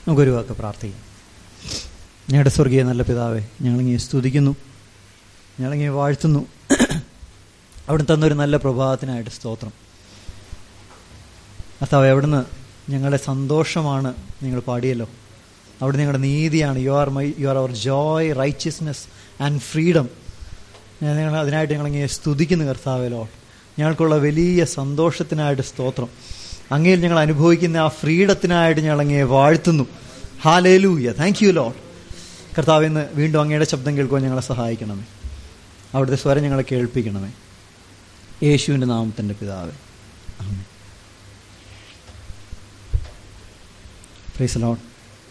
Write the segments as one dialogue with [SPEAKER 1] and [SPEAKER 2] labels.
[SPEAKER 1] നമുക്കൊരു വാക്ക് പ്രാർത്ഥിക്കാം ഞങ്ങളുടെ സ്വർഗീയ നല്ല പിതാവേ ഞങ്ങളിങ്ങനെ സ്തുതിക്കുന്നു ഞങ്ങളിങ്ങനെ വാഴ്ത്തുന്നു അവിടെ തന്നൊരു നല്ല പ്രഭാതത്തിനായിട്ട് സ്തോത്രം കർത്താവ് എവിടുന്ന് ഞങ്ങളുടെ സന്തോഷമാണ് നിങ്ങൾ പാടിയല്ലോ അവിടെ നിങ്ങളുടെ നീതിയാണ് you are my you are our joy righteousness and freedom ഞങ്ങൾ അതിനായിട്ട് ഞങ്ങളിങ്ങനെ സ്തുതിക്കുന്നു കർത്താവേലോ ഞങ്ങൾക്കുള്ള വലിയ സന്തോഷത്തിനായിട്ട് സ്തോത്രം അങ്ങയിൽ ഞങ്ങൾ അനുഭവിക്കുന്ന ആ ഫ്രീഡത്തിനായിട്ട് ഞങ്ങളങ്ങനെ വാഴ്ത്തുന്നു ഹാലേലൂയ താങ്ക് യു ലോഡ് കർത്താവ് ഇന്ന് വീണ്ടും അങ്ങയുടെ ശബ്ദം കേൾക്കുവാൻ ഞങ്ങളെ സഹായിക്കണമേ അവിടുത്തെ സ്വരം ഞങ്ങളെ കേൾപ്പിക്കണമേ യേശുവിൻ്റെ നാമത്തിൻ്റെ പിതാവേ ആമേൻ പ്രൈസ് ലോഡ്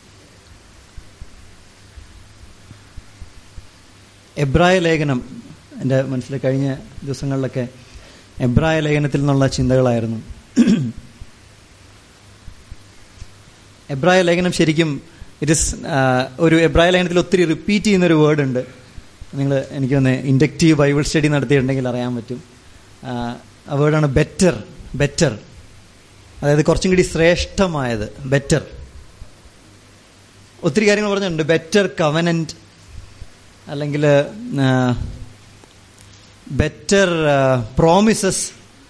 [SPEAKER 1] എബ്രായ ലേഖനം എൻ്റെ മനസ്സിൽ കഴിഞ്ഞ ദിവസങ്ങളിലൊക്കെ എബ്രായ ലേഖനത്തിൽ നിന്നുള്ള ചിന്തകളായിരുന്നു എബ്രായ ലേഖനം ശരിക്കും ഇറ്റ് ഇസ് ഒരു എബ്രായ ലേഖനത്തിൽ ഒത്തിരി റിപ്പീറ്റ് ചെയ്യുന്നൊരു വേർഡ് ഉണ്ട് നിങ്ങൾ എനിക്കൊന്ന് ഇൻഡക്റ്റീവ് ബൈബിൾ സ്റ്റഡി നടത്തിയിട്ടുണ്ടെങ്കിൽ അറിയാൻ പറ്റും ആ വേർഡാണ് ബെറ്റർ ബെറ്റർ അതായത് കുറച്ചും കൂടി ശ്രേഷ്ഠമായത് ബെറ്റർ ഒത്തിരി കാര്യങ്ങൾ പറഞ്ഞിട്ടുണ്ട് ബെറ്റർ കവനന്റ് അല്ലെങ്കിൽ ബെറ്റർ പ്രോമിസസ്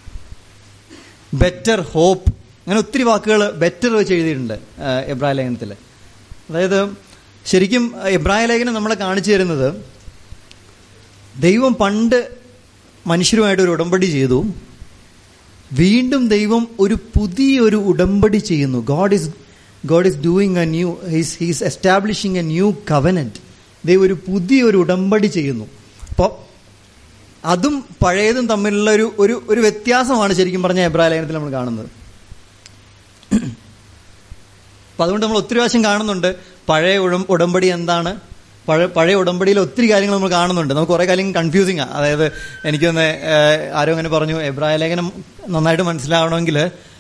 [SPEAKER 1] ബെറ്റർ ഹോപ്പ് അങ്ങനെ ഒത്തിരി വാക്കുകൾ ബെറ്റർ വെച്ച് എഴുതിയിട്ടുണ്ട് എബ്രായ ലേഖനത്തിൽ അതായത് ശരിക്കും എബ്രായ ലേഖനം നമ്മളെ കാണിച്ചു തരുന്നത് ദൈവം പണ്ട് മനുഷ്യരുമായിട്ട് ഒരു ഉടമ്പടി ചെയ്തു വീണ്ടും ദൈവം ഒരു പുതിയൊരു ഉടമ്പടി ചെയ്യുന്നു God is God is doing a new he's he's establishing a new covenant ദൈവം ഒരു പുതിയൊരു ഉടമ്പടി ചെയ്യുന്നു അപ്പോൾ അതും പഴയതും തമ്മിലുള്ള ഒരു ഒരു ഒരു വ്യത്യാസമാണ് ശരിക്കും പറഞ്ഞ എബ്രായ ലേഖനത്തിൽ നമ്മൾ കാണുന്നത് അപ്പം അതുകൊണ്ട് നമ്മൾ ഒത്തിരി പ്രാവശ്യം കാണുന്നുണ്ട് പഴയ ഉടം ഉടമ്പടി എന്താണ് പഴയ പഴയ ഉടമ്പടിയിൽ ഒത്തിരി കാര്യങ്ങൾ നമ്മൾ കാണുന്നുണ്ട് നമുക്ക് കുറേ കാര്യം കൺഫ്യൂസിങ് ആണ് അതായത് എനിക്കൊന്ന് ആരോ അങ്ങനെ പറഞ്ഞു എബ്രായ ലേഖനം നന്നായിട്ട് മനസ്സിലാവണമെങ്കിൽ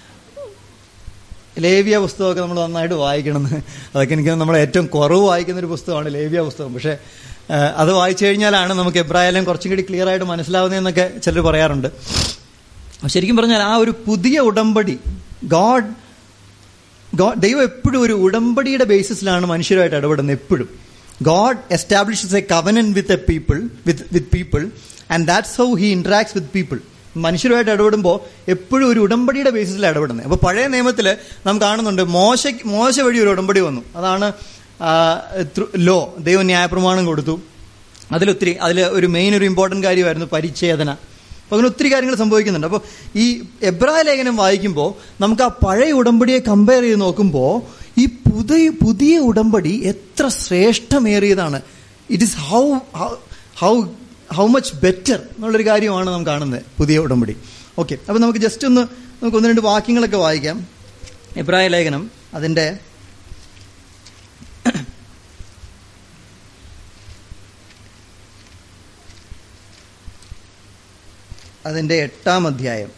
[SPEAKER 1] ലേവിയ പുസ്തകമൊക്കെ നമ്മൾ നന്നായിട്ട് വായിക്കണമെന്ന് അതൊക്കെ എനിക്ക് നമ്മൾ ഏറ്റവും കുറവ് വായിക്കുന്ന ഒരു പുസ്തകമാണ് ലേവിയ പുസ്തകം പക്ഷേ അത് വായിച്ചു കഴിഞ്ഞാലാണ് നമുക്ക് എബ്രായാലും കുറച്ചും കൂടി ക്ലിയർ ആയിട്ട് മനസ്സിലാവുന്നതെന്നൊക്കെ ചിലർ പറയാറുണ്ട് ശരിക്കും പറഞ്ഞാൽ ആ ഒരു പുതിയ ഉടമ്പടി ഗോഡ് ഗോഡ് ദൈവം എപ്പോഴും ഒരു ഉടമ്പടിയുടെ ബേസിസിലാണ് മനുഷ്യരുമായിട്ട് ഇടപെടുന്നത് എപ്പോഴും God establishes a covenant with a people with with people and that's how he interacts with people മനുഷ്യരുമായിട്ട് ഇടപെടുമ്പോൾ എപ്പോഴും ഒരു ഉടമ്പടിയുടെ ബേസിസിൽ ഇടപെടുന്നത് അപ്പോൾ പഴയ നിയമത്തിൽ നാം കാണുന്നുണ്ട് മോശ മോശ വഴി ഒരു ഉടമ്പടി വന്നു അതാണ് ലോ ദൈവം ന്യായപ്രമാണം കൊടുത്തു അതിലൊത്തിരി അതിൽ ഒരു മെയിൻ ഒരു ഇമ്പോർട്ടൻറ്റ് കാര്യമായിരുന്നു പരിച്ഛേദന അപ്പോൾ അങ്ങനെ ഒത്തിരി കാര്യങ്ങൾ സംഭവിക്കുന്നുണ്ട് അപ്പോൾ ഈ എബ്രായ ലേഖനം വായിക്കുമ്പോൾ നമുക്ക് ആ പഴയ ഉടമ്പടിയെ കമ്പയർ ചെയ്ത് നോക്കുമ്പോൾ ഈ പുതിയ പുതിയ ഉടമ്പടി എത്ര ശ്രേഷ്ഠമേറിയതാണ് it is how how how much better എന്നുള്ളൊരു കാര്യമാണ് നാം കാണുന്നത് പുതിയ ഉടമ്പടി ഓക്കെ അപ്പോൾ നമുക്ക് ജസ്റ്റ് ഒന്ന് നമുക്ക് ഒന്ന് രണ്ട് വാക്യങ്ങളൊക്കെ വായിക്കാം എബ്രായ ലേഖനം അതിൻ്റെ അതിൻ്റെ എട്ടാം അധ്യായം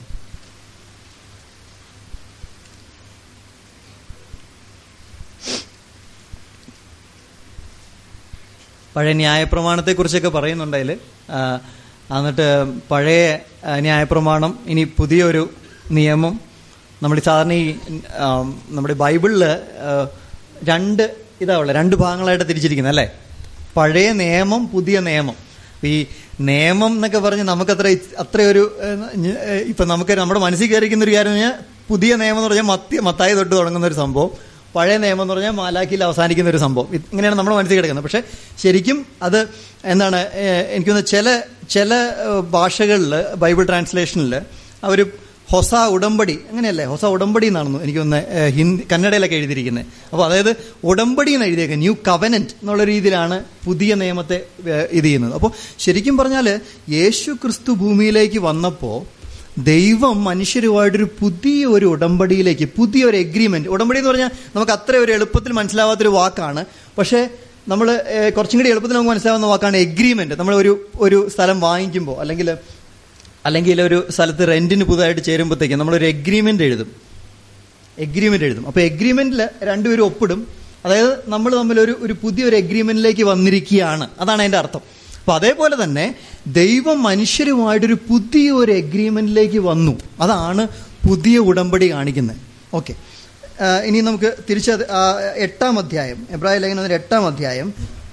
[SPEAKER 1] പഴയ ന്യായപ്രമാണത്തെക്കുറിച്ചൊക്കെ പറയുന്നുണ്ട് അതിൽ എന്നിട്ട് പഴയ ന്യായപ്രമാണം ഇനി പുതിയൊരു നിയമം നമ്മൾ സാധാരണ ഈ നമ്മുടെ ബൈബിളിൽ രണ്ട് ഇതാ ഉള്ളത് രണ്ട് ഭാഗങ്ങളായിട്ട് തിരിച്ചിരിക്കുന്നത് അല്ലേ പഴയ നിയമം പുതിയ നിയമം ഈ നിയമം എന്നൊക്കെ പറഞ്ഞ് നമുക്കത്ര അത്രയൊരു ഇപ്പം നമുക്ക് നമ്മുടെ മനസ്സിൽ കയറിക്കുന്ന ഒരു കാര്യം പറഞ്ഞാൽ പുതിയ നിയമം എന്ന് പറഞ്ഞാൽ മത്തി മത്തായി തൊട്ട് തുടങ്ങുന്ന ഒരു സംഭവം പഴയ നിയമം എന്ന് പറഞ്ഞാൽ മാലാക്കിയിൽ അവസാനിക്കുന്ന ഒരു സംഭവം ഇങ്ങനെയാണ് നമ്മുടെ മനസ്സിൽ കിടക്കുന്നത് പക്ഷെ ശരിക്കും അത് എന്താണ് എനിക്കൊന്ന് ചില ചില ഭാഷകളിൽ ബൈബിൾ ട്രാൻസ്ലേഷനിൽ അവർ ഹൊസ ഉടമ്പടി അങ്ങനെയല്ലേ ഹൊസ ഉടമ്പടി എന്നാണെന്ന് എനിക്കൊന്ന് ഹിന്ദി കന്നഡയിലൊക്കെ എഴുതിയിരിക്കുന്നത് അപ്പോൾ അതായത് ഉടമ്പടി എന്ന് എഴുതിയേക്കുക ന്യൂ കവനന്റ് എന്നുള്ള രീതിയിലാണ് പുതിയ നിയമത്തെ ഇത് ചെയ്യുന്നത് അപ്പോൾ ശരിക്കും പറഞ്ഞാൽ യേശു ക്രിസ്തു ഭൂമിയിലേക്ക് വന്നപ്പോൾ ദൈവം മനുഷ്യരുമായിട്ടൊരു പുതിയ ഒരു ഉടമ്പടിയിലേക്ക് പുതിയ ഒരു എഗ്രിമെന്റ് ഉടമ്പടി എന്ന് പറഞ്ഞാൽ നമുക്ക് അത്ര ഒരു എളുപ്പത്തിൽ മനസ്സിലാവാത്തൊരു വാക്കാണ് പക്ഷേ നമ്മൾ കുറച്ചും കൂടി എളുപ്പത്തിൽ നമുക്ക് മനസ്സിലാവുന്ന വാക്കാണ് എഗ്രിമെന്റ് നമ്മൾ ഒരു ഒരു സ്ഥലം വാങ്ങിക്കുമ്പോൾ അല്ലെങ്കിൽ അല്ലെങ്കിൽ ഒരു സ്ഥലത്ത് റെന്റിന് പുതുതായിട്ട് ചേരുമ്പോഴത്തേക്കും നമ്മളൊരു എഗ്രിമെന്റ് എഴുതും എഗ്രിമെന്റ് എഴുതും അപ്പോൾ എഗ്രിമെന്റിൽ രണ്ടുപേരും ഒപ്പിടും അതായത് നമ്മൾ തമ്മിൽ ഒരു ഒരു പുതിയൊരു എഗ്രിമെന്റിലേക്ക് വന്നിരിക്കുകയാണ് അതാണ് അതിന്റെ അർത്ഥം അപ്പൊ അതേപോലെ തന്നെ ദൈവം മനുഷ്യരുമായിട്ടൊരു പുതിയ ഒരു എഗ്രിമെന്റിലേക്ക് വന്നു അതാണ് പുതിയ ഉടമ്പടി കാണിക്കുന്നത് ഓക്കെ ആ, ഇനി നമുക്ക് തിരിച്ച് അത്, ആ, എട്ടാം അധ്യായം എബ്രാഹിം ലേഖനം അതിന്റെ എട്ടാം അധ്യായം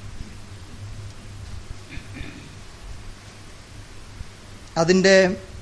[SPEAKER 1] അതിൻ്റെ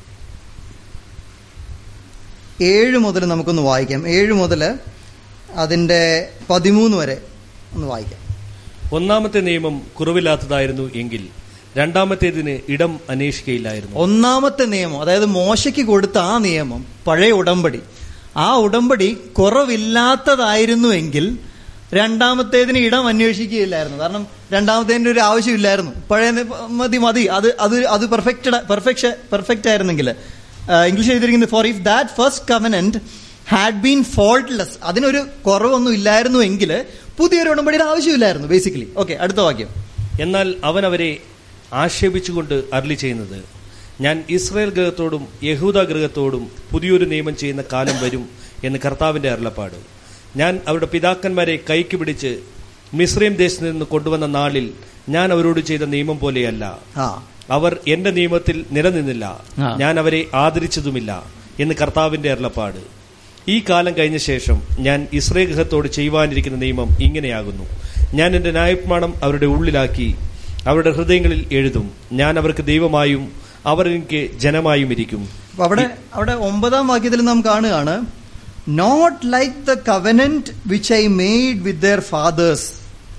[SPEAKER 1] ഏഴ് മുതൽ നമുക്കൊന്ന് വായിക്കാം ഏഴ് മുതൽ അതിൻ്റെ പതിമൂന്ന് വരെ ഒന്ന് വായിക്കാം
[SPEAKER 2] ഒന്നാമത്തെ നിയമം കുറവില്ലാത്തതായിരുന്നു എങ്കിൽ രണ്ടാമത്തേതിന് ഇടം അന്വേഷിക്കയില്ലായിരുന്നു
[SPEAKER 1] ഒന്നാമത്തെ നിയമം അതായത് മോശയ്ക്ക് കൊടുത്ത ആ നിയമം പഴയ ഉടമ്പടി ആ ഉടമ്പടി കുറവില്ലാത്തതായിരുന്നുവെങ്കിൽ രണ്ടാമത്തേതിന് ഇടം അന്വേഷിക്കുകയില്ലായിരുന്നു കാരണം രണ്ടാമത്തേതിന് ഒരു ആവശ്യമില്ലായിരുന്നു പഴയ നി- മതി മതി അത് അത് അത് പെർഫെക്റ്റ് പെർഫെക്ഷൻ പെർഫെക്റ്റ് ആയിരുന്നെങ്കിൽ ഇംഗ്ലീഷ് എഴുതിയിരിക്കുന്നത് for if that first covenant had been faultless അതിനൊരു കുറവൊന്നും ഇല്ലായിരുന്നു എങ്കിൽ പുതിയൊരു ഉടമ്പടിയുടെ ആവശ്യമില്ലായിരുന്നു ബേസിക്കലി ഓക്കെ അടുത്ത വാക്യം
[SPEAKER 2] എന്നാൽ അവൻ അവരെ ആക്ഷേപിച്ചുകൊണ്ട് അരളി ചെയ്യുന്നത് ഞാൻ ഇസ്രായേൽ ഗൃഹത്തോടും യഹൂദ ഗൃഹത്തോടും പുതിയൊരു നിയമം ചെയ്യുന്ന കാലം വരും എന്ന് കർത്താവിന്റെ അരുളപ്പാട് ഞാൻ അവരുടെ പിതാക്കന്മാരെ കൈക്ക് പിടിച്ച് മിസ്രൈം ദേശത്ത് നിന്ന് കൊണ്ടുവന്ന നാളിൽ ഞാൻ അവരോട് ചെയ്ത നിയമം പോലെയല്ല
[SPEAKER 1] ആ
[SPEAKER 2] അവർ എന്റെ നിയമത്തിൽ നിലനിന്നില്ല
[SPEAKER 1] ആ.
[SPEAKER 2] ഞാൻ അവരെ ആദരിച്ചതുമില്ല എന്ന് കർത്താവിന്റെ അരുളപ്പാട് ഈ കാലം കഴിഞ്ഞ ശേഷം ഞാൻ ഇസ്രയേൽ ഗൃഹത്തോട് ചെയ്യുവാനിരിക്കുന്ന നിയമം ഇങ്ങനെയാകുന്നു ഞാൻ എന്റെ ന്യായപ്രമാണം അവരുടെ ഉള്ളിലാക്കി അവരുടെ ഹൃദയങ്ങളിൽ എഴുതും ഞാൻ അവർക്ക് ദൈവമായും അവർ എനിക്ക് ജനമായും ഇരിക്കും
[SPEAKER 1] അപ്പൊ അവിടെ അവിടെ ഒമ്പതാം വാക്യത്തിൽ നാം കാണുകയാണ് not like the covenant which I made with their fathers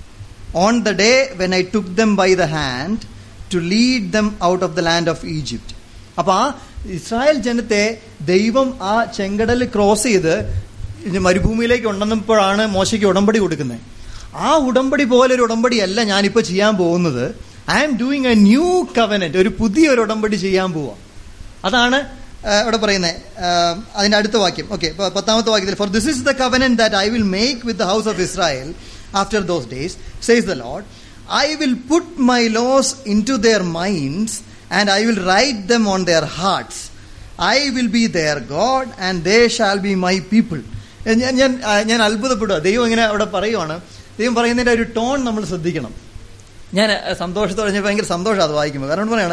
[SPEAKER 1] on the day when I took them by the hand to lead them out of the land of Egypt അപ്പൊ ആ ഇസ്രായേൽ ജനത്തെ ദൈവം ആ ചെങ്കടൽ ക്രോസ് ചെയ്ത് ഇത് മരുഭൂമിയിലേക്ക് ഉണ്ടെന്നപ്പോഴാണ് മോശയ്ക്ക് ഉടമ്പടി കൊടുക്കുന്നത് ആ ഉടമ്പടി പോലെ ഒരു ഉടമ്പടിയല്ല ഞാനിപ്പോൾ ചെയ്യാൻ പോകുന്നത് I am doing a new covenant ഒരു പുതിയൊരു ഉടമ്പടി ചെയ്യാൻ പോവാ അതാണ് ആ, ഇവിടെ പറയുന്നത് അതിന്റെ അടുത്ത വാക്യം ഓക്കെ പത്താമത്തെ വാക്യത്തിൽ for this is the covenant that I will make with the house of Israel after those days says the Lord I will put my laws into their minds and I will write them on their hearts I will be their God and they shall be my people ഞാൻ ഞാൻ ആ, ഞാൻ അത്ഭുതപ്പെടുക ദൈവം ഇങ്ങനെ അവിടെ പറയുവാണ് ദൈവം പറയുന്നതിന്റെ ഒരു ടോൺ നമ്മൾ ശ്രദ്ധിക്കണം ഞാൻ ആ, സന്തോഷത്തോടെ ഞാൻ ഭയങ്കര സന്തോഷം അത് വായിക്കുമ്പോൾ കാരണം പറയാണ്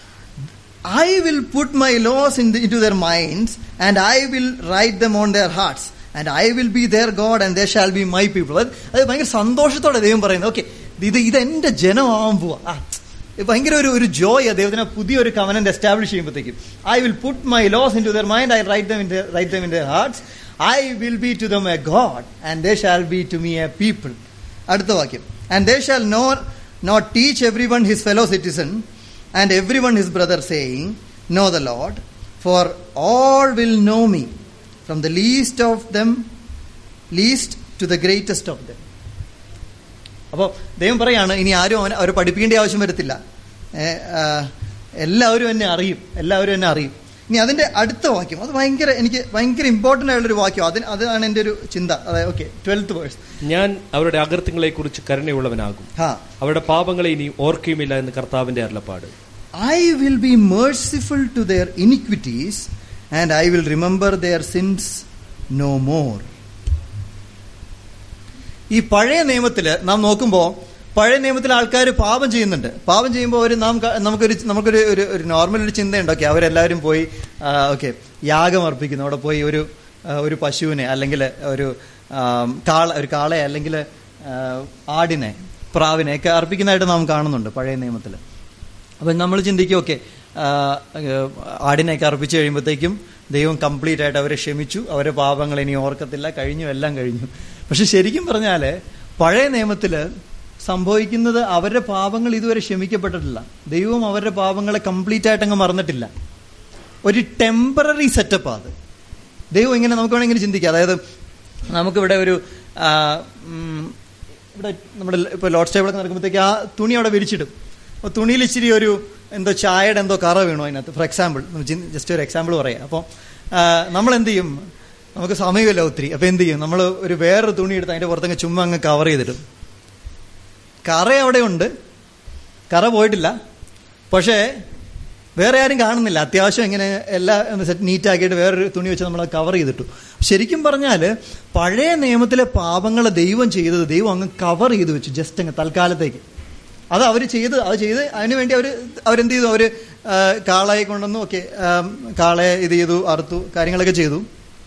[SPEAKER 1] I will put my laws in the, into their minds, and I will write them on their hearts, and I will be their God, and they shall be my people. അത് അത് ഭയങ്കര സന്തോഷത്തോടെ ദൈവം പറയുന്നത് ഓക്കെ ഇത് ഇത് എന്റെ ജനമാവാൻ പോവാ ആ, ഇത് ഭയങ്കര ഒരു ഒരു ജോയ് ദൈവത്തിന് പുതിയൊരു കവനന്റ് എസ്റ്റാബ്ലിഷ് ചെയ്യുമ്പോഴത്തേക്കും I will put my laws into their mind I write them in write them in their hearts I will be to them a God and they shall be to me a people അടുത്ത വാക്യം and they shall no not teach everyone his fellow citizen and everyone his brother saying, Know the Lord, for all will know me, from the least of them, least to the greatest of them. അപ്പോൾ ദൈവം പറയാണ് ഇനി ആരും അവനെ അവർ പഠിപ്പിക്കേണ്ട ആവശ്യം വരത്തില്ല ഏ, ആ, എല്ലാവരും എന്നെ അറിയും എല്ലാവരും എന്നെ അറിയും ഇനി അതിന്റെ അടുത്ത വാക്യം അത് ഭയങ്കര എനിക്ക് ഭയങ്കര ഇമ്പോർട്ടൻ്റ് ആയിട്ടുള്ള ഒരു വാക്യം അതിന് അതാണ് എൻ്റെ ഒരു ചിന്ത അതായത് ഓക്കെ ട്വൽത്ത് വേഴ്സ്
[SPEAKER 2] ഞാൻ അവരുടെ അകൃത്യങ്ങളെക്കുറിച്ച് കരുണയുള്ളവനാകും
[SPEAKER 1] ഹാ
[SPEAKER 2] അവരുടെ പാപങ്ങളെ ഇനി ഓർക്കുകയുമില്ല എന്ന് കർത്താവിന്റെ അരുളപ്പാട്
[SPEAKER 1] I will be merciful to their iniquities, and I will remember their sins no more. ഈ പഴയ നിയമത്തിൽ നാം നോക്കുമ്പോൾ പഴയ നിയമത്തിൽ ആൾക്കാർ പാപം ചെയ്യുന്നുണ്ട് പാപം ചെയ്യുമ്പോൾ അവർ നാം ക- നമുക്കൊരു നമുക്കൊരു ഒരു ഒരു നോർമൽ ഒരു ചിന്തയുണ്ട് ഓക്കെ അവരെല്ലാവരും പോയി ഓക്കെ യാഗം അർപ്പിക്കുന്നു അവിടെ പോയി ഒരു ആ, ഒരു പശുവിനെ അല്ലെങ്കിൽ ഒരു ആം, കാള ഒരു കാളയെ അല്ലെങ്കിൽ ആ, ആടിനെ പ്രാവിനെ ഒക്കെ അർപ്പിക്കുന്നതായിട്ട് നാം കാണുന്നുണ്ട് പഴയ നിയമത്തിൽ അപ്പം നമ്മൾ ചിന്തിക്കും ഓക്കെ ആടിനെയൊക്കെ അർപ്പിച്ചു കഴിയുമ്പോഴത്തേക്കും ദൈവം കംപ്ലീറ്റ് ആയിട്ട് അവരെ ക്ഷമിച്ചു അവരെ പാപങ്ങൾ ഇനി ഓർക്കത്തില്ല കഴിഞ്ഞു എല്ലാം കഴിഞ്ഞു പക്ഷെ ശരിക്കും പറഞ്ഞാൽ പഴയ നിയമത്തിൽ സംഭവിക്കുന്നത് അവരുടെ പാപങ്ങൾ ഇതുവരെ ക്ഷമിക്കപ്പെട്ടിട്ടില്ല ദൈവം അവരുടെ പാപങ്ങളെ കംപ്ലീറ്റ് ആയിട്ട് അങ്ങ് മറന്നിട്ടില്ല ഒരു ടെമ്പററി സെറ്റപ്പാണ് അത് ദൈവം ഇങ്ങനെ നമുക്ക് വേണമെങ്കിൽ ചിന്തിക്കാം അതായത് നമുക്കിവിടെ ഒരു ആ, ഉം, ഇവിടെ നമ്മുടെ ഇപ്പോൾ ലോഡ് സ്റ്റേബിളൊക്കെ നടക്കുമ്പോഴത്തേക്ക് ആ തുണി അവിടെ വിരിച്ചിടും അപ്പോൾ തുണിയിൽ ഇച്ചിരി ഒരു എന്തോ ചായയുടെ എന്തോ കറ വീണു അതിനകത്ത് ഫോർ എക്സാമ്പിൾ ജസ്റ്റ് ഒരു എക്സാമ്പിൾ പറയാം അപ്പോൾ നമ്മൾ എന്ത് ചെയ്യും നമുക്ക് സമയമില്ല ഒത്തിരി അപ്പോൾ എന്ത് ചെയ്യും നമ്മൾ ഒരു വേറൊരു തുണി എടുത്ത് അതിൻ്റെ പുറത്തങ്ങ് ചുമ്മാ അങ്ങ് കവർ ചെയ്തിടും കറ അവിടെ ഉണ്ട് കറ പോയിട്ടില്ല പക്ഷേ വേറെ ആരും കാണുന്നില്ല അത്യാവശ്യം ഇങ്ങനെ എല്ലാം ഒന്ന് സെറ്റ് നീറ്റ് ആക്കിയിട്ട് വേറൊരു തുണി വെച്ച് നമ്മൾ കവർ ചെയ്തിട്ടു ശരിക്കും പറഞ്ഞാൽ പഴയ നിയമത്തിലെ പാപങ്ങൾ ദൈവം ചെയ്തത് ദൈവം അങ്ങ് കവർ ചെയ്ത് വെച്ചു ജസ്റ്റ് അങ്ങ് തൽക്കാലത്തേക്ക് അത് അവർ ചെയ്ത് അത് ചെയ്ത് അതിനു വേണ്ടി അവർ അവരെന്ത് ചെയ്തു അവർ കാളയെ കൊണ്ടുവന്നു ഓക്കെ കാളയെ ഇത് ചെയ്തു അറുത്തു കാര്യങ്ങളൊക്കെ ചെയ്തു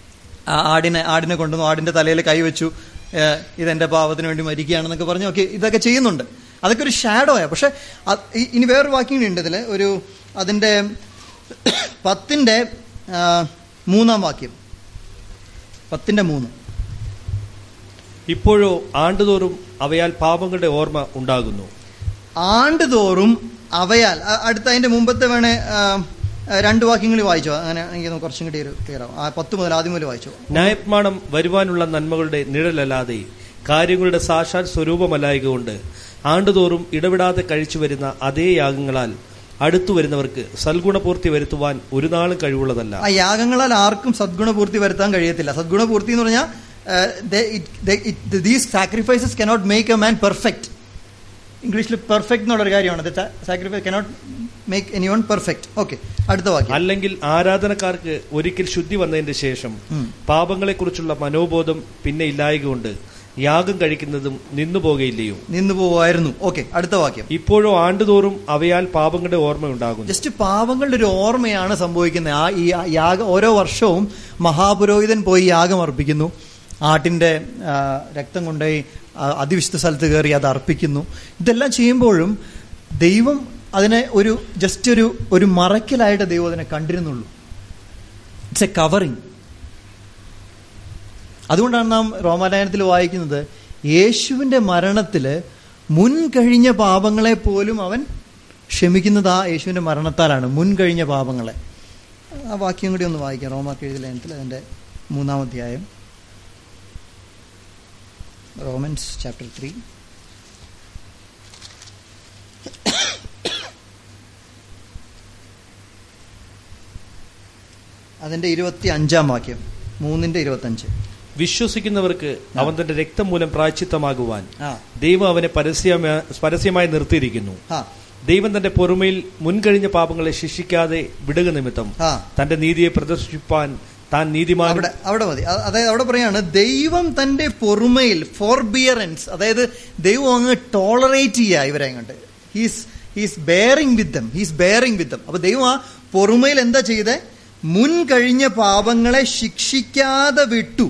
[SPEAKER 1] ആ ആടിനെ ആടിനെ കൊണ്ടുവന്നു ആടിന്റെ തലയിൽ കൈവച്ചു ഏഹ് ഇതെന്റെ പാവത്തിന് വേണ്ടി മരിക്കുകയാണെന്നൊക്കെ പറഞ്ഞു ഓക്കെ ഇതൊക്കെ ചെയ്യുന്നുണ്ട് അതൊക്കെ ഒരു ഷാഡോയാ പക്ഷെ അത് ഇ- ഇനി വേറൊരു വാക്യം കൂടി ഉണ്ട് ഇതിൽ ഒരു അതിന്റെ പത്തിന്റെ ആ, മൂന്നാം വാക്യം പത്തിന്റെ മൂന്ന്
[SPEAKER 2] ഇപ്പോഴോ ആണ്ടുതോറും അവയാൽ പാപങ്ങളുടെ ഓർമ്മ ഉണ്ടാകുന്നു
[SPEAKER 1] ആണ്ടുതോറും അവയാൽ അ- അടുത്ത അതിന്റെ മുമ്പത്തെ വേണേ ആ, ആ, രണ്ട് വാക്യങ്ങൾ വായിച്ചോ അങ്ങനെ എനിക്ക് തോന്നുന്നു കുറച്ചും കൂടി ഒരു ക്ലിയർ ആവും ആ പത്ത് മുതൽ ആദ്യം മുതൽ വായിച്ചോ
[SPEAKER 2] ന്യായപ്രമാണം വരുവാനുള്ള നന്മകളുടെ നിഴലല്ലാതെ കാര്യങ്ങളുടെ സാക്ഷാൽ സ്വരൂപമല്ലായകൊണ്ട് ആണ്ടുതോറും ഇടപെടാതെ കഴിച്ചു വരുന്ന അതേ യാഗങ്ങളാൽ അടുത്തു വരുന്നവർക്ക് സൽഗുണപൂർത്തി വരുത്തുവാൻ ഒരു നാളും കഴിവുള്ളതല്ല
[SPEAKER 1] ആ യാഗങ്ങളാൽ ആർക്കും സദ്ഗുണപൂർത്തി വരുത്താൻ കഴിയത്തില്ല സദ്ഗുണപൂർത്തി എന്ന് പറഞ്ഞാൽ these sacrifices cannot make a man perfect ഇംഗ്ലീഷിൽ പെർഫെക്റ്റ് എന്നുള്ളൊരു കാര്യമാണ് sacrifice cannot make anyone perfect okay അടുത്ത വാക്യം
[SPEAKER 2] അല്ലെങ്കിൽ ആരാധനക്കാർക്ക് ഒരിക്കൽ ശുദ്ധി വന്നതിന്റെ ശേഷം
[SPEAKER 1] ഉം.
[SPEAKER 2] പാപങ്ങളെക്കുറിച്ചുള്ള മനോബോധം പിന്നെ ഇല്ലായകൊണ്ട് യാഗം കഴിക്കുന്നതും നിന്നുപോകയില്ലയോ
[SPEAKER 1] നിന്നു പോവായിരുന്നു ഓക്കെ അടുത്ത വാക്യം
[SPEAKER 2] ഇപ്പോഴോ ആണ്ടുതോറും അവയാൽ പാപങ്ങളുടെ ഓർമ്മയുണ്ടാകുന്നു
[SPEAKER 1] ജസ്റ്റ് പാപങ്ങളുടെ ഒരു ഓർമ്മയാണ് സംഭവിക്കുന്നത് ആ ഈ യാഗ ഓരോ വർഷവും മഹാപുരോഹിതൻ പോയി യാഗം അർപ്പിക്കുന്നു ആട്ടിന്റെ ആ, രക്തം കൊണ്ടുപോയി ആ, അതിവിശുദ്ധ സ്ഥലത്ത് കയറി അത് അർപ്പിക്കുന്നു ഇതെല്ലാം ചെയ്യുമ്പോഴും ദൈവം അതിനെ ഒരു ജസ്റ്റ് ഒരു ഒരു മറയ്ക്കലായിട്ട് ദൈവം അതിനെ കണ്ടിരുന്നുള്ളൂ ഇറ്റ്സ് എ കവറിങ് അതുകൊണ്ടാണ് നാം റോമാലയനത്തിൽ വായിക്കുന്നത് യേശുവിന്റെ മരണത്തിൽ മുൻ കഴിഞ്ഞ പാപങ്ങളെ പോലും അവൻ ക്ഷമിക്കുന്നത് ആ യേശുവിന്റെ മരണത്താലാണ് മുൻ കഴിഞ്ഞ പാപങ്ങളെ ആ വാക്യം കൂടി ഒന്ന് വായിക്കാം റോമാക്ക് എഴുതിയ ലയനത്തിൽ അതിന്റെ മൂന്നാം അധ്യായം റോമൻസ് ചാപ്റ്റർ ത്രീ അതിന്റെ ഇരുപത്തി അഞ്ചാം വാക്യം മൂന്നിന്റെ ഇരുപത്തി അഞ്ച്
[SPEAKER 2] വിശ്വസിക്കുന്നവർക്ക് അവൻ തന്റെ രക്തം മൂലം പ്രായച്ചിത്തമാകുവാൻ
[SPEAKER 1] ആ
[SPEAKER 2] ദൈവം അവനെ പരസ്യമാ- പരസ്യമായി നിർത്തിയിരിക്കുന്നു
[SPEAKER 1] ആ
[SPEAKER 2] ദൈവം തന്റെ പൊറുമയിൽ മുൻകഴിഞ്ഞ പാപങ്ങളെ ശിക്ഷിക്കാതെ വിടുക നിമിത്തം
[SPEAKER 1] ആ
[SPEAKER 2] തന്റെ നീതിയെ പ്രദർശിപ്പാൻ താൻ നീതിമാൻ
[SPEAKER 1] അവിടെ അവിടെ മതി അ- അതായത് അവിടെ പറയാണ് ദൈവം തന്റെ പൊറുമയിൽ ഫോർബിയറൻസ് അതായത് ദൈവം അങ്ങ് ടോളറേറ്റ് ചെയ്യുക ഇവരെ അങ്ങോട്ട് he's he's bearing with them he's bearing with them അപ്പൊ ദൈവം ആ പൊറുമയിൽ എന്താ ചെയ്തേ മുൻ കഴിഞ്ഞ പാപങ്ങളെ ശിക്ഷിക്കാതെ വിട്ടു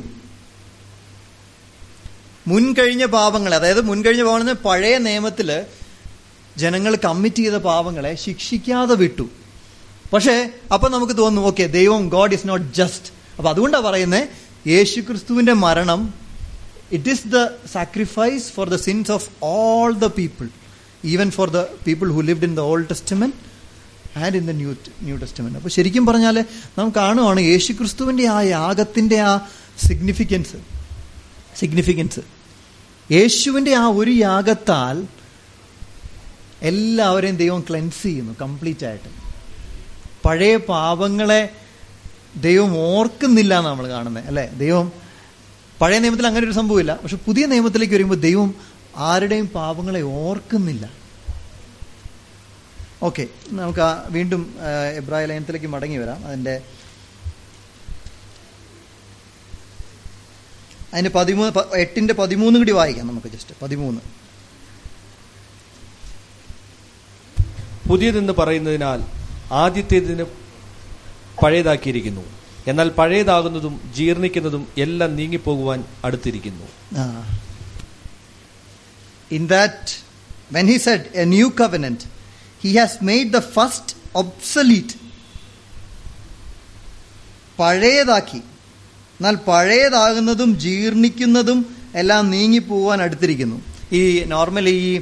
[SPEAKER 1] മുൻ കഴിഞ്ഞ പാപങ്ങളെ അതായത് മുൻ കഴിഞ്ഞ പാപങ്ങൾ എന്ന് പറഞ്ഞാൽ പഴയ നിയമത്തില് ജനങ്ങൾ കമ്മിറ്റ് ചെയ്ത പാപങ്ങളെ ശിക്ഷിക്കാതെ വിട്ടു പക്ഷേ അപ്പൊ നമുക്ക് തോന്നും ഓക്കെ ദൈവം ഗോഡ് ഇസ് നോട്ട് ജസ്റ്റ് അപ്പൊ അതുകൊണ്ടാണ് പറയുന്നത് യേശു ക്രിസ്തുവിന്റെ മരണം it is the sacrifice for the sins of all the people even for the people who lived in the Old Testament and in the New New Testament അപ്പൊ ശരിക്കും പറഞ്ഞാൽ നാം കാണുവാണ് യേശു ക്രിസ്തുവിന്റെ ആ യാഗത്തിന്റെ ആ സിഗ്നിഫിക്കൻസ് സിഗ്നിഫിക്കൻസ് യേശുവിന്റെ ആ ഒരു യാഗത്താൽ എല്ലാവരെയും ദൈവം ക്ലെൻസ് ചെയ്യുന്നു കംപ്ലീറ്റ് ആയിട്ട് പഴയ പാപങ്ങളെ ദൈവം ഓർക്കുന്നില്ല എന്ന് നമ്മൾ കാണുന്നത് അല്ലേ ദൈവം പഴയ നിയമത്തിൽ അങ്ങനെ ഒരു സംഭവമില്ല പക്ഷെ പുതിയ നിയമത്തിലേക്ക് വരുമ്പോൾ ദൈവം ആരുടെയും പാപങ്ങളെ ഓർക്കുന്നില്ല ഓക്കെ നമുക്ക് ആ വീണ്ടും ആ, എബ്രായ ലയനത്തിലേക്ക് മടങ്ങി വരാം അതിന്റെ അതിന്റെ പതിമൂന്ന് പ- എട്ടിന്റെ പതിമൂന്ന് കൂടി വായിക്കാം നമുക്ക് ജസ്റ്റ് പതിമൂന്ന്
[SPEAKER 2] പുതിയതെന്ന് പറയുന്നതിനാൽ ആദ്യത്തേതിന് പഴയതാക്കിയിരിക്കുന്നു എന്നാൽ പഴയതാകുന്നതും ജീർണിക്കുന്നതും എല്ലാം നീങ്ങിപ്പോകുവാൻ അടുത്തിരിക്കുന്നു
[SPEAKER 1] Ah. In that, when he said a new covenant, he has made the first obsolete. പഴയതാക്കി എന്നാൽ പഴയതാകുന്നതും ജീർണിക്കുന്നതും എല്ലാം നീങ്ങിപ്പോവാൻ അടുത്തിരിക്കുന്നു ഈ നോർമലി ഈ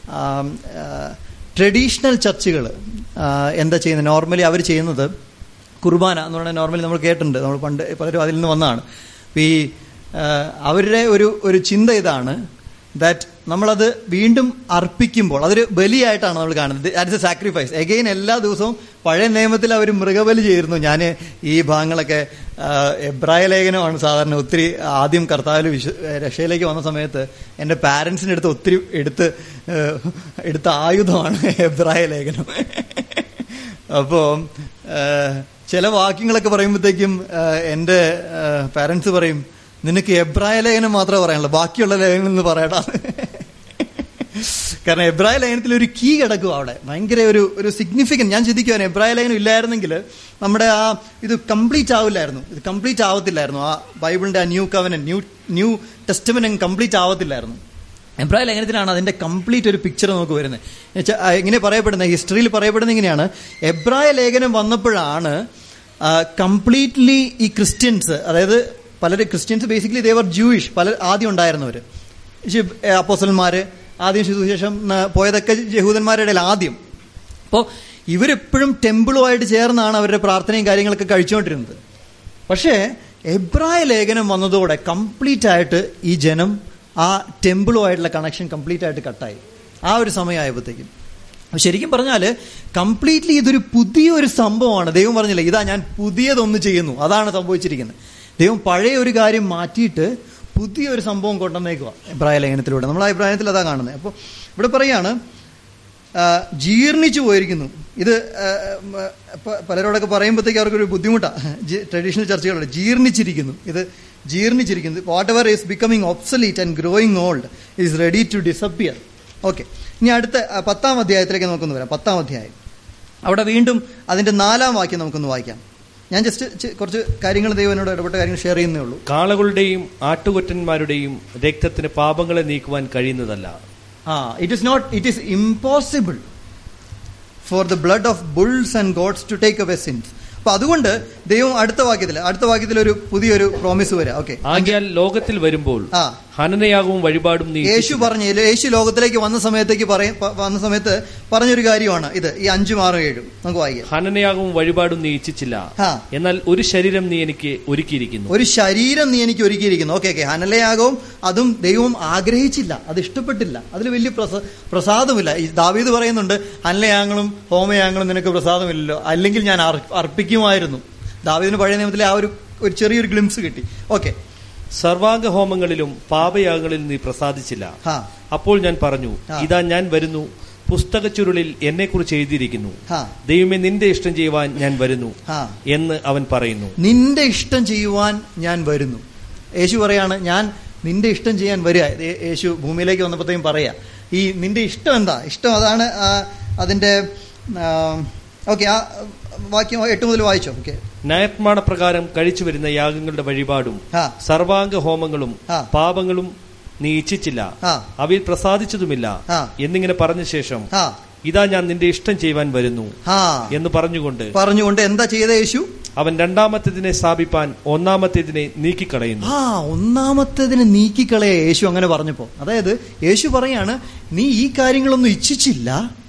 [SPEAKER 1] ട്രഡീഷണൽ ചർച്ചുകൾ എന്താ ചെയ്യുന്നത് നോർമലി അവർ ചെയ്യുന്നത് കുർബാന എന്ന് പറഞ്ഞാൽ നോർമലി നമ്മൾ കേട്ടിട്ടുണ്ട് നമ്മൾ പണ്ട് പലരും അതിൽ നിന്ന് വന്നതാണ് അപ്പൊ ഈ ആ, അവരുടെ ഒരു ഒരു ചിന്ത ഇതാണ് ദാറ്റ് നമ്മളത് വീണ്ടും അർപ്പിക്കുമ്പോൾ അതൊരു ബലിയായിട്ടാണ് നമ്മൾ കാണുന്നത് ദാറ്റ്സ് എ സാക്രിഫൈസ് എഗെയിൻ എല്ലാ ദിവസവും പഴയ നിയമത്തിൽ അവർ മൃഗബലി ചെയ്തിരുന്നു ഞാൻ ഈ ഭാഗങ്ങളൊക്കെ ആ, എബ്രായ ലേഖനമാണ് സാധാരണ ഒത്തിരി ആദ്യം കർത്താവിൽ വിശ്വ രക്ഷയിലേക്ക് വന്ന സമയത്ത് എൻ്റെ പാരൻസിൻ്റെ അടുത്ത് ഒത്തിരി എടുത്ത് ആ, എടുത്ത ആയുധമാണ് എബ്രായ ലേഖനം അപ്പോൾ ചില വാക്യങ്ങളൊക്കെ പറയുമ്പോഴത്തേക്കും എൻ്റെ പാരൻസ് പറയും നിനക്ക് എബ്രായ ലേഖനം മാത്രമേ പറയാനുള്ളൂ ബാക്കിയുള്ള ലേഖനം എന്ന് പറയടാ കാരണം എബ്രായ ലേഖനത്തിൽ ഒരു കീ കിടക്കും അവിടെ ഭയങ്കര ഒരു ഒരു സിഗ്നിഫിക്കൻറ്റ് ഞാൻ ചിന്തിക്കുവാൻ എബ്രായ ലേഖനം ഇല്ലായിരുന്നെങ്കിൽ നമ്മുടെ ആ ഇത് കംപ്ലീറ്റ് ആവില്ലായിരുന്നു ഇത് കംപ്ലീറ്റ് ആവത്തില്ലായിരുന്നു ആ ബൈബിളിന്റെ ആ new covenant New New Testament complete ആവത്തില്ലായിരുന്നു എബ്രായ ലേഖനത്തിലാണ് അതിന്റെ കംപ്ലീറ്റ് ഒരു പിക്ചർ നമുക്ക് വരുന്നത് എന്നുവെച്ചാ, ആ, ഇങ്ങനെ പറയപ്പെടുന്നത് ഹിസ്റ്ററിയിൽ പറയപ്പെടുന്നത് ഇങ്ങനെയാണ് എബ്രായ ലേഖനം വന്നപ്പോഴാണ് കംപ്ലീറ്റ്ലി ഈ ക്രിസ്ത്യൻസ് അതായത് പലരും ക്രിസ്ത്യൻസ് ബേസിക്കലി ദേവർ ജൂയിഷ് പല ആദ്യം ഉണ്ടായിരുന്നവർ അപ്പോസലന്മാര് ആദ്യം സുവിശേഷം ആ, പോയതൊക്കെ യഹൂദന്മാരുടെ ഇടയിൽ ആദ്യം അപ്പോൾ ഇവരെപ്പോഴും ടെമ്പിളുമായിട്ട് ചേർന്നാണ് അവരുടെ പ്രാർത്ഥനയും കാര്യങ്ങളൊക്കെ കഴിച്ചുകൊണ്ടിരുന്നത് പക്ഷേ എബ്രായ ലേഖനം വന്നതോടെ കംപ്ലീറ്റ് ആയിട്ട് ഈ ജനം ആ ടെമ്പിളുമായിട്ടുള്ള കണക്ഷൻ കംപ്ലീറ്റ് ആയിട്ട് കട്ടായി ആ ഒരു സമയമായപ്പോഴത്തേക്കും അപ്പൊ ശരിക്കും പറഞ്ഞാൽ കംപ്ലീറ്റ്ലി ഇതൊരു പുതിയൊരു സംഭവമാണ് ദൈവം പറഞ്ഞില്ല ഇതാ ഞാൻ പുതിയതൊന്ന് ചെയ്യുന്നു അതാണ് സംഭവിച്ചിരിക്കുന്നത് ദൈവം പഴയ ഒരു കാര്യം മാറ്റിയിട്ട് പുതിയൊരു സംഭവം കൊണ്ടുവന്നേക്കുക എബ്രായ ലേഖനത്തിലൂടെ നമ്മൾ ആ അഭിപ്രായത്തിൽ അതാ കാണുന്നത് അപ്പോൾ ഇവിടെ പറയാണ് ആ, ജീർണിച്ചു പോയിരിക്കുന്നു ഇത് ആ, ഉം, പ- പലരോടൊക്കെ പറയുമ്പോഴത്തേക്ക് അവർക്കൊരു ബുദ്ധിമുട്ടാണ് ട്രഡീഷണൽ ചർച്ചകളുണ്ട് ജീർണിച്ചിരിക്കുന്നു ഇത് ജീർണിച്ചിരിക്കുന്നു whatever is becoming obsolete and growing old is ready to disappear okay ഇനി അടുത്ത ആ, പത്താം അധ്യായത്തിലേക്ക് നമുക്കൊന്ന് വരാം പത്താം അധ്യായം അവിടെ വീണ്ടും അതിന്റെ നാലാം വാക്യം നമുക്കൊന്ന് വായിക്കാം ഞാൻ ജസ്റ്റ് ചി- കുറച്ച് കാര്യങ്ങൾ ദൈവനോട് ഇടപെട്ട കാര്യങ്ങൾ ഷെയർ ചെയ്യുന്നേ ഉള്ളൂ
[SPEAKER 2] കാളകളുടെയും ആട്ടുകൊറ്റന്മാരുടെയും രക്തത്തിന് പാപങ്ങളെ നീക്കുവാൻ കഴിയുന്നതല്ല
[SPEAKER 1] ആ it is not it is impossible for the blood of bulls and goats to take away sins അപ്പൊ അതുകൊണ്ട് ദൈവം അടുത്ത വാക്യത്തിൽ അടുത്ത വാക്യത്തിൽ ഒരു പുതിയൊരു പ്രോമിസ് വരാം ഓക്കെ
[SPEAKER 2] ആകിയാൽ ലോകത്തിൽ വരുമ്പോൾ
[SPEAKER 1] ആ
[SPEAKER 2] ഹനനയാകവും വഴിപാടും നീ
[SPEAKER 1] യേശു പറഞ്ഞ യേശു ലോകത്തിലേക്ക് വന്ന സമയത്തേക്ക് പറയ പ- വന്ന സമയത്ത് പറഞ്ഞൊരു കാര്യമാണ് ഇത് ഈ അഞ്ചും ആറും ഏഴും നമുക്ക് വായിക്കാം
[SPEAKER 2] ഹനനയാകവും വഴിപാടും നീ ഇച്ഛിച്ചില്ല
[SPEAKER 1] ആ.
[SPEAKER 2] എന്നാൽ ഒരു ശരീരം നീ എനിക്ക് ഒരുക്കിയിരിക്കുന്നു
[SPEAKER 1] ഒരു ശരീരം നീ എനിക്ക് ഒരുക്കിയിരിക്കുന്നു ഓക്കെ ഓക്കെ ഹനലയാകവും അതും ദൈവം ആഗ്രഹിച്ചില്ല അത് ഇഷ്ടപ്പെട്ടില്ല അതിൽ വലിയ പ്രസ പ്രസാദമില്ല ഈ ദാവീദ് പറയുന്നുണ്ട് ഹനലയാങ്ങളും ഹോമയാങ്ങളും നിനക്ക് പ്രസാദമില്ലല്ലോ അല്ലെങ്കിൽ ഞാൻ അർ- അർപ്പിക്കുമായിരുന്നു ദാവീദിന് പഴയ നിയമത്തിലെ ആ ഒരു ഒരു ചെറിയൊരു ഗ്ലിംസ് കിട്ടി ഓക്കെ
[SPEAKER 2] സർവാംഗ ഹോമങ്ങളിലും പാപയാഗങ്ങളിലും നീ പ്രസാദിച്ചില്ല
[SPEAKER 1] ഹാ
[SPEAKER 2] അപ്പോൾ ഞാൻ പറഞ്ഞു
[SPEAKER 1] ആ.
[SPEAKER 2] ഇതാ ഞാൻ വരുന്നു പുസ്തക ചുരുളിൽ എന്നെക്കുറിച്ച് എഴുതിയിരിക്കുന്നു
[SPEAKER 1] ഹാ
[SPEAKER 2] ദൈവമേ നിന്റെ ഇഷ്ടം ചെയ്യുവാൻ ഞാൻ വരുന്നു
[SPEAKER 1] ഹാ
[SPEAKER 2] എന്ന് അവൻ പറയുന്നു
[SPEAKER 1] നിന്റെ ഇഷ്ടം ചെയ്യുവാൻ ഞാൻ വരുന്നു യേശു പറയാണ് ഞാൻ നിന്റെ ഇഷ്ടം ചെയ്യാൻ വരിക ഇത് യേശു ഭൂമിയിലേക്ക് വന്നപ്പോഴത്തേക്കും പറയാ ഈ നിന്റെ ഇഷ്ടം എന്താ ഇഷ്ടം അതാണ് ആ, അതിന്റെ ഓക്കെ ആ വാക്യം എട്ട് മുതൽ വായിച്ചോ ഓക്കെ
[SPEAKER 2] ന്യായപ്രമാണ പ്രകാരം കഴിച്ചു വരുന്ന യാഗങ്ങളുടെ വഴിപാടും
[SPEAKER 1] ആ
[SPEAKER 2] സർവാംഗ ഹോമങ്ങളും
[SPEAKER 1] ആ.
[SPEAKER 2] പാപങ്ങളും നീ ഇച്ഛിച്ചില്ല
[SPEAKER 1] ആ
[SPEAKER 2] അവയിൽ പ്രസാദിച്ചതുമില്ല
[SPEAKER 1] ആ.
[SPEAKER 2] എന്നിങ്ങനെ പറഞ്ഞ ശേഷം
[SPEAKER 1] ആ
[SPEAKER 2] ഇതാ ഞാൻ നിന്റെ ഇഷ്ടം ചെയ്യുവാൻ വരുന്നു
[SPEAKER 1] ആ
[SPEAKER 2] എന്ന് പറഞ്ഞുകൊണ്ട്
[SPEAKER 1] പറഞ്ഞുകൊണ്ട് എന്താ ചെയ്ത യേശു
[SPEAKER 2] അവൻ രണ്ടാമത്തേതിനെ സ്ഥാപിപ്പാൻ ഒന്നാമത്തേതിനെ നീക്കിക്കളയുന്നു
[SPEAKER 1] ആ ഒന്നാമത്തേതിനെ നീക്കിക്കളയ യേശു അങ്ങനെ പറഞ്ഞപ്പോ അതായത് യേശു പറയാണ് നീ ഈ കാര്യങ്ങളൊന്നും ഇച്ഛിച്ചില്ല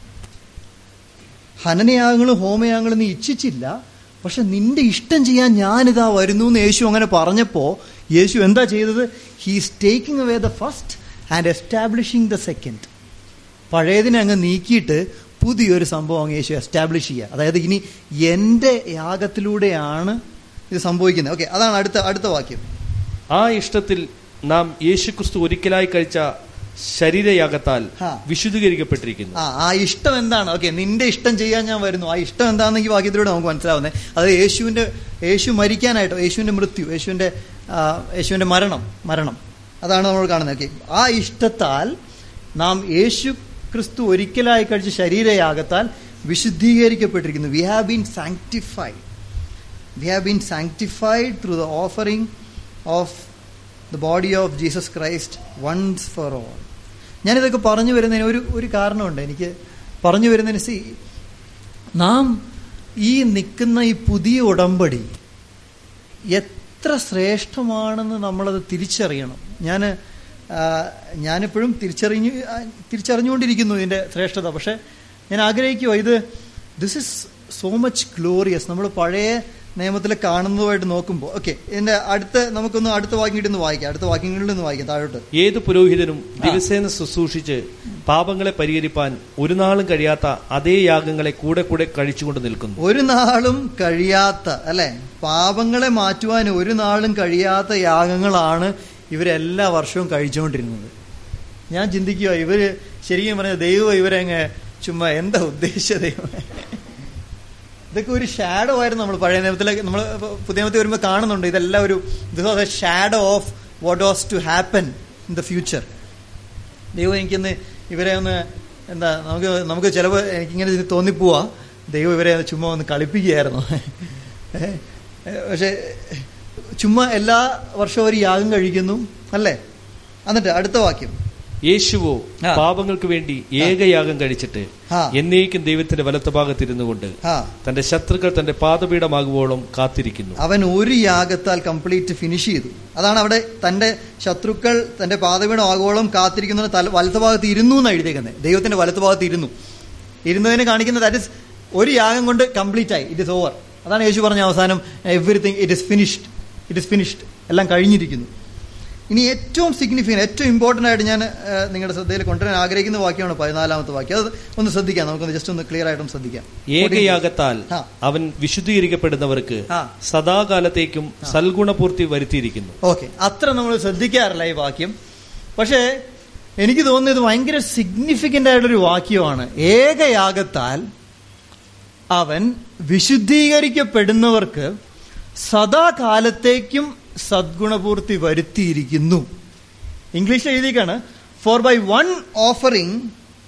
[SPEAKER 1] ഹനനയാഗങ്ങളും ഹോമയാഗങ്ങളും നീ ഇച്ഛിച്ചില്ല പക്ഷെ നിന്റെ ഇഷ്ടം ചെയ്യാൻ ഞാനിതാ വരുന്നു എന്ന് യേശു അങ്ങനെ പറഞ്ഞപ്പോ യേശു എന്താ ചെയ്തത് he's taking away the first and establishing the second പഴയതിനെ അങ്ങ് നീക്കിയിട്ട് പുതിയൊരു സംഭവം അങ്ങ് യേശു എസ്റ്റാബ്ലിഷ് ചെയ്യുക അതായത് ഇനി എൻ്റെ യാഗത്തിലൂടെയാണ് ഇത് സംഭവിക്കുന്നത് ഓക്കെ അതാണ് അടുത്ത അടുത്ത വാക്യം
[SPEAKER 2] ആ ഇഷ്ടത്തിൽ നാം യേശുക്രിസ്തു ഒരിക്കലായി കഴിച്ച ശരീരയാഗത്താൽ
[SPEAKER 1] ആ.
[SPEAKER 2] വിശുദ്ധീകരിക്കപ്പെട്ടിരിക്കുന്നു
[SPEAKER 1] ആ ആ ഇഷ്ടം എന്താണ് ഓക്കെ നിന്റെ ഇഷ്ടം ചെയ്യാൻ ഞാൻ വരുന്നു ആ ഇഷ്ടം എന്താണെന്ന് ഈ വാക്യത്തിലൂടെ നമുക്ക് മനസ്സിലാവുന്നത് അത് യേശുവിന്റെ യേശു മരിക്കാനായിട്ടോ യേശുവിന്റെ മൃത്യു യേശുവിന്റെ ആ, യേശുവിന്റെ മരണം മരണം അതാണ് നമ്മൾ കാണുന്നത് ഓക്കെ ആ ഇഷ്ടത്താൽ നാം യേശു ക്രിസ്തു ഒരിക്കലായി കഴിച്ച ശരീരയാകത്താൽ വിശുദ്ധീകരിക്കപ്പെട്ടിരിക്കുന്നു we have been sanctified we have been sanctified through the offering of the body of Jesus Christ once for all ഞാനിതൊക്കെ പറഞ്ഞു വരുന്നതിന് ഒരു ഒരു കാരണമുണ്ട് എനിക്ക് പറഞ്ഞു വരുന്നതിന് സി നാം ഈ നിൽക്കുന്ന ഈ പുതിയ ഉടമ്പടി എത്ര ശ്രേഷ്ഠമാണെന്ന് നമ്മളത് തിരിച്ചറിയണം ഞാൻ ഞാനിപ്പോഴും തിരിച്ചറിഞ്ഞു ആ, തിരിച്ചറിഞ്ഞുകൊണ്ടിരിക്കുന്നു ഇതിൻ്റെ ശ്രേഷ്ഠത പക്ഷേ ഞാൻ ആഗ്രഹിക്കുക ഇത് this is so much glorious നമ്മൾ പഴയ നിയമത്തിൽ കാണുന്നതുമായിട്ട് നോക്കുമ്പോൾ ഓക്കെ ഇതിൻ്റെ അടുത്ത നമുക്കൊന്ന് അടുത്ത വാക്യം കിട്ടുന്ന വായിക്കാം അടുത്ത വാക്യങ്ങളിൽ നിന്ന് വായിക്കാം താഴോട്ട്
[SPEAKER 2] ഏത് പുരോഹിതനും ദിവസേന ശുശ്രൂഷിച്ച് പാപങ്ങളെ പരിഹരിപ്പാൻ ഒരു നാളും കഴിയാത്ത അതേ യാഗങ്ങളെ കൂടെ കൂടെ കഴിച്ചുകൊണ്ട് നിൽക്കുന്നു
[SPEAKER 1] ഒരു നാളും കഴിയാത്ത അല്ലെ പാപങ്ങളെ മാറ്റുവാൻ ഒരു നാളും കഴിയാത്ത യാഗങ്ങളാണ് ഇവരെല്ലാ വർഷവും കഴിച്ചുകൊണ്ടിരുന്നത് ഞാൻ ചിന്തിക്കുക ഇവര് ശരിക്കും പറഞ്ഞ ദൈവം ഇവരെ അങ്ങ് ചുമ്മാ എന്താ ഉദ്ദേശിച്ച ദൈവം ഇതൊക്കെ ഒരു ഷാഡോ ആയിരുന്നു നമ്മൾ പഴയ നിയമത്തിലേക്ക് നമ്മൾ പുതിയ നിയമത്തിൽ വരുമ്പോൾ കാണുന്നുണ്ട് ഇതെല്ലാം ഒരു this was a shadow of what was to happen in the future ദൈവം എനിക്കൊന്ന് ഇവരെ ഒന്ന് എന്താ നമുക്ക് നമുക്ക് ചിലപ്പോൾ എനിക്കിങ്ങനെ ഇത് തോന്നിപ്പോവാ ദൈവം ഇവരെ ചുമ്മാ ഒന്ന് കളിപ്പിക്കുകയായിരുന്നു ഏ, ഏ, പക്ഷെ ചുമ്മാ എല്ലാ വർഷവും ഒരു യാഗം കഴിക്കുന്നു അല്ലേ എന്നിട്ട് അടുത്ത വാക്യം
[SPEAKER 2] യേശുവോ
[SPEAKER 1] ആ.
[SPEAKER 2] പാപങ്ങൾക്ക് വേണ്ടി ഏകയാഗം കഴിച്ചിട്ട്
[SPEAKER 1] ആ.
[SPEAKER 2] എന്നേക്കും ദൈവത്തിന്റെ വലത്ത് ഭാഗത്തിരുന്നു കൊണ്ട്
[SPEAKER 1] ആ
[SPEAKER 2] തന്റെ ശത്രുക്കൾ തന്റെ പാദപീഠമാകുവോളം കാത്തിരിക്കുന്നു
[SPEAKER 1] അവൻ ഒരു യാഗത്താൽ കംപ്ലീറ്റ് ഫിനിഷ് ചെയ്തു അതാണ് അവിടെ തന്റെ ശത്രുക്കൾ തന്റെ പാതവീണം ആഗോളം കാത്തിരിക്കുന്നതിന് തല വലത്ത് ഭാഗത്ത് ഇരുന്നു എന്ന് എഴുതിയേക്കുന്നത് ദൈവത്തിന്റെ വലത്ത് ഭാഗത്ത് ഇരുന്നു ഇരുന്നതിന് കാണിക്കുന്നത് ദാറ്റ് ഇസ് ഒരു യാഗം കൊണ്ട് കംപ്ലീറ്റ് ആയി ഇറ്റ് ഇസ് ഓവർ അതാണ് യേശു പറഞ്ഞ അവസാനം everything it is finished it is finished എല്ലാം കഴിഞ്ഞിരിക്കുന്നു ഇനി ഏറ്റവും സിഗ്നിഫിക്കൻ ഏറ്റവും ഇമ്പോർട്ടൻ്റ് ആയിട്ട് ഞാൻ ഏഹ്, നിങ്ങളുടെ ശ്രദ്ധയിൽ കൊണ്ടുവരാൻ ആഗ്രഹിക്കുന്ന വാക്യമാണ് പതിനാലാമത്തെ വാക്യം അത് ഒന്ന് ശ്രദ്ധിക്കാം നമുക്കൊന്ന് ജസ്റ്റ് ഒന്ന് ക്ലിയർ ആയിട്ടും ശ്രദ്ധിക്കാം
[SPEAKER 2] ഏകയാഗത്താൽ
[SPEAKER 1] ആ.
[SPEAKER 2] അവൻ വിശുദ്ധീകരിക്കപ്പെടുന്നവർക്ക്
[SPEAKER 1] ആ.
[SPEAKER 2] സദാകാലത്തേക്കും സൽഗുണപൂർത്തി വരുത്തിയിരിക്കുന്നു
[SPEAKER 1] ഓക്കെ അത്ര നമ്മൾ ശ്രദ്ധിക്കാറില്ല ഈ വാക്യം പക്ഷേ എനിക്ക് തോന്നുന്നത് ഇത് ഭയങ്കര സിഗ്നിഫിക്കൻ്റ് ആയിട്ടൊരു വാക്യമാണ് ഏകയാഗത്താൽ അവൻ വിശുദ്ധീകരിക്കപ്പെടുന്നവർക്ക് സദാകാലത്തേക്കും സദ്ഗുണപൂർത്തി വരുത്തിയിരിക്കുന്നു ഇംഗ്ലീഷിൽ എഴുതിക്കാണ് for by one offering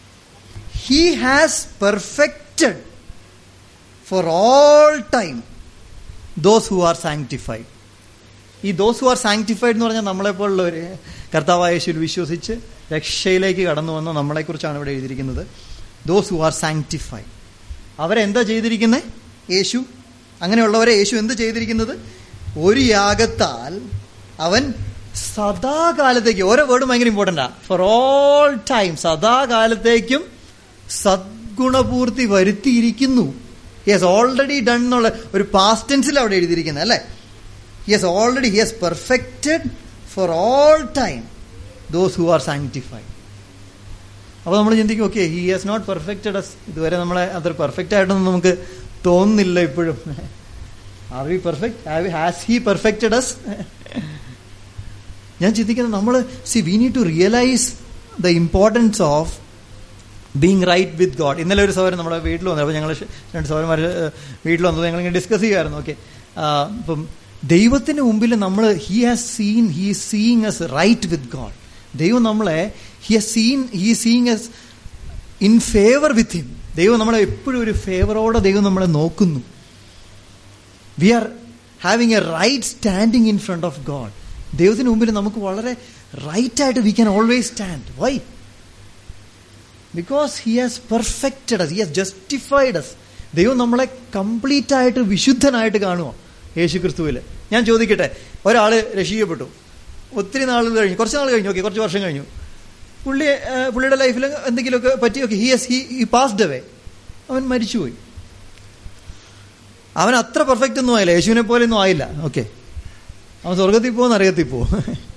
[SPEAKER 1] he has perfected for all time those who are sanctified ഈ ദോസ് ഹു ആർ സാങ്ക്ടിഫൈഡ് എന്ന് പറഞ്ഞാൽ നമ്മളെപ്പോലുള്ളവർ കർത്താവായ യേശുവിൽ വിശ്വസിച്ച് രക്ഷയിലേക്ക് കടന്നു വന്ന നമ്മളെക്കുറിച്ചാണ് ഇവിടെ എഴുതിയിരിക്കുന്നത് ദോസ് ഹു ആർ സാങ്ക്ടിഫൈഡ് അവരെന്താ ചെയ്തിരിക്കുന്നത് യേശു അങ്ങനെയുള്ളവരെ യേശു എന്ത് ചെയ്തിരിക്കുന്നത് ഒരു യാഗത്താൽ അവൻ സദാകാലത്തേക്ക് ഓരോ വേർഡും ഭയങ്കര ഇമ്പോർട്ടൻ്റാ ഫോർ ഓൾ ടൈം സദാകാലത്തേക്കും സദ്ഗുണപൂർത്തി വരുത്തിയിരിക്കുന്നു യെസ് ഓൾറെഡി ഡൺ എന്നുള്ള ഒരു പാസ്റ്റ് ടെൻസിൽ അവിടെ എഴുതിയിരിക്കുന്നത് അല്ലേ yes already he has perfected for all time those who are sanctified അപ്പോൾ നമ്മൾ ചിന്തിക്കും okay he has not perfected us ഇതുവരെ നമ്മളെ അത്ര പെർഫെക്റ്റ് ആയിട്ടൊന്നും നമുക്ക് തോന്നുന്നില്ല ഇപ്പോഴും are we perfect has he perfected us ഞാൻ ചിന്തിക്കുന്നത് നമ്മൾ see we need to realise the importance of being right with God ഇന്നലെ ഒരു സൗരം നമ്മുടെ വീട്ടിൽ വന്നു അപ്പോൾ ഞങ്ങൾ രണ്ട് സൗരന്മാർ വീട്ടിൽ വന്നത് ഞങ്ങൾ ഇങ്ങനെ ഡിസ്കസ് ചെയ്യുമായിരുന്നു ഓക്കെ ഇപ്പം ദൈവത്തിന് മുമ്പിൽ നമ്മൾ he has seen he seeing us right with God ദൈവം നമ്മളെ he has seen he seeing us in favour with him ദൈവം നമ്മളെ എപ്പോഴും ഒരു ഫേവറോടെ ദൈവം നമ്മളെ നോക്കുന്നു we are having a right standing in front of God ദൈവത്തിന് മുമ്പിൽ നമുക്ക് വളരെ റൈറ്റ് ആയിട്ട് we can always stand why because he has perfected us he has justified us ദൈവം നമ്മളെ കംപ്ലീറ്റ് ആയിട്ട് വിശുദ്ധനായിട്ട് കാണുമോ യേശു ക്രിസ്തുവിൽ ഞാൻ ചോദിക്കട്ടെ ഒരാൾ രക്ഷിക്കപ്പെട്ടു ഒത്തിരി നാളുകൾ കഴിഞ്ഞു കുറച്ച് നാൾ കഴിഞ്ഞു ഓക്കെ കുറച്ച് വർഷം കഴിഞ്ഞു പുള്ളി ആ, പുള്ളിയുടെ ലൈഫിൽ എന്തെങ്കിലുമൊക്കെ പറ്റി okay he has he he passed away അവൻ മരിച്ചുപോയി അവൻ അത്ര പെർഫെക്റ്റ് ഒന്നും ആയില്ല യേശുവിനെ പോലെ ഒന്നും ആയില്ല ഓക്കെ അവൻ സ്വർഗത്തിൽ പോകുന്ന അറിയത്തിൽ പോകും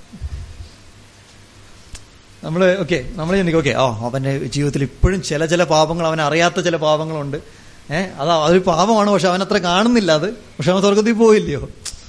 [SPEAKER 1] നമ്മൾ ഓക്കെ നമ്മൾ ചിന്തിക്കും ഓക്കെ ഓ അവൻ്റെ ജീവിതത്തിൽ ഇപ്പോഴും ചില ചില പാപങ്ങൾ അവൻ അറിയാത്ത ചില പാപങ്ങളുണ്ട് ഏഹ് അതാ അതൊരു പാപമാണ് പക്ഷെ അവൻ അത്ര കാണുന്നില്ല അത് പക്ഷെ അവൻ സ്വർഗത്തിൽ പോയില്ലയോ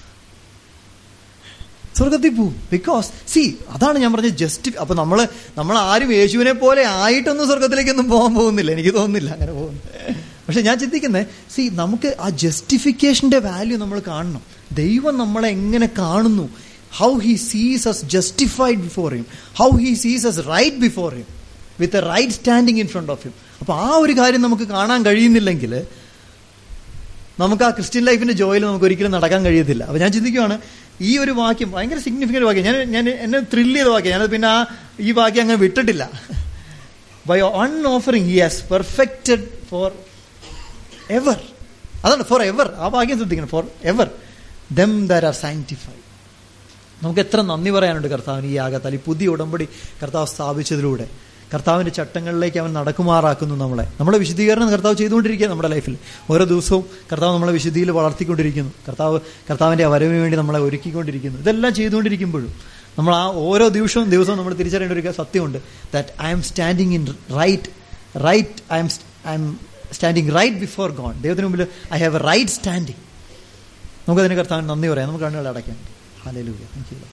[SPEAKER 1] സ്വർഗത്തിൽ പോവും ബിക്കോസ് സി അതാണ് ഞാൻ പറഞ്ഞത് ജസ്റ്റ് അപ്പൊ നമ്മൾ നമ്മൾ ആരും യേശുവിനെ പോലെ ആയിട്ടൊന്നും സ്വർഗത്തിലേക്കൊന്നും പോകാൻ പോകുന്നില്ല എനിക്ക് തോന്നുന്നില്ല അങ്ങനെ പോകുന്നു പക്ഷെ ഞാൻ ചിന്തിക്കുന്നത് സി നമുക്ക് ആ ജസ്റ്റിഫിക്കേഷന്റെ വാല്യൂ നമ്മൾ കാണണം ദൈവം നമ്മളെ എങ്ങനെ കാണുന്നു how he sees us justified before him how he sees us right before him with a right standing in front of him അപ്പൊ ആ ഒരു കാര്യം നമുക്ക് കാണാൻ കഴിയുന്നില്ലെങ്കിൽ നമുക്ക് ആ ക്രിസ്ത്യൻ ലൈഫിന്റെ ജോയിൽ നമുക്ക് ഒരിക്കലും നടക്കാൻ കഴിയത്തില്ല അപ്പൊ ഞാൻ ചിന്തിക്കുവാണ് ഈ ഒരു വാക്യം ഭയങ്കര സിഗ്നിഫിക്കന്റ് വാക്യം ഞാൻ ഞാൻ എന്നെ ത്രില്ല് ചെയ്ത വാക്യം ഞാനത് പിന്നെ ആ ഈ വാക്യം അങ്ങനെ വിട്ടിട്ടില്ല by one offering he has perfected for ever അതാണ് ഫോർ എവർ ആ വാക്യം ശ്രദ്ധിക്കണം for ever them that are sanctified നമുക്ക് എത്ര നന്ദി പറയാനുണ്ട് കർത്താവിന് ഈ യാഗത്താൽ ഈ പുതിയ ഉടമ്പടി കർത്താവ് സ്ഥാപിച്ചതിലൂടെ കർത്താവിന്റെ ചട്ടങ്ങളിലേക്ക് അവൻ നടക്കുമാറാക്കുന്നു നമ്മളെ നമ്മളെ വിശദീകരണം കർത്താവ് ചെയ്തുകൊണ്ടിരിക്കുക നമ്മുടെ ലൈഫിൽ ഓരോ ദിവസവും കർത്താവ് നമ്മളെ വിശുദ്ധിയിൽ വളർത്തിക്കൊണ്ടിരിക്കുന്നു കർത്താവ് കർത്താവിന്റെ ആ വരവിന് വേണ്ടി നമ്മളെ ഒരുക്കിക്കൊണ്ടിരിക്കുന്നു ഇതെല്ലാം ചെയ്തുകൊണ്ടിരിക്കുമ്പോഴും നമ്മൾ ആ ഓരോ ദിവസവും ദിവസവും നമ്മൾ തിരിച്ചറിയേണ്ട ഒരു സത്യമുണ്ട് that I'm standing in right right I'm I'm standing right before God ദൈവത്തിന് മുമ്പിൽ I have a right standing നമുക്കതിന് കർത്താവിന് നന്ദി പറയാം നമുക്ക് കണ്ണുകൾ അടയ്ക്കാം ഹാലൂയ താങ്ക് യു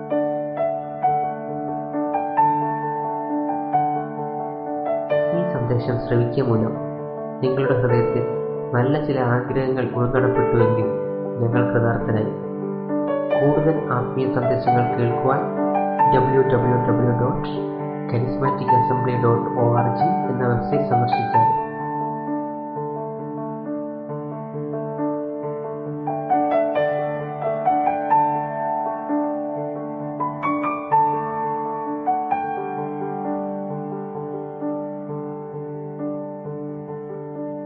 [SPEAKER 3] ഈ സന്ദേശം ശ്രവിക്കുക മൂലം നിങ്ങളുടെ ഹൃദയത്തിൽ നല്ല ചില ആഗ്രഹങ്ങൾ ഉൾനടപ്പെട്ടുവെങ്കിൽ ഞങ്ങൾ കൃതാർത്ഥനായി കൂടുതൽ ആത്മീയ സന്ദേശങ്ങൾ കേൾക്കുവാൻ W W W dot charismatic assembly dot O R G എന്ന വെബ്സൈറ്റ് സന്ദർശിച്ചാൽ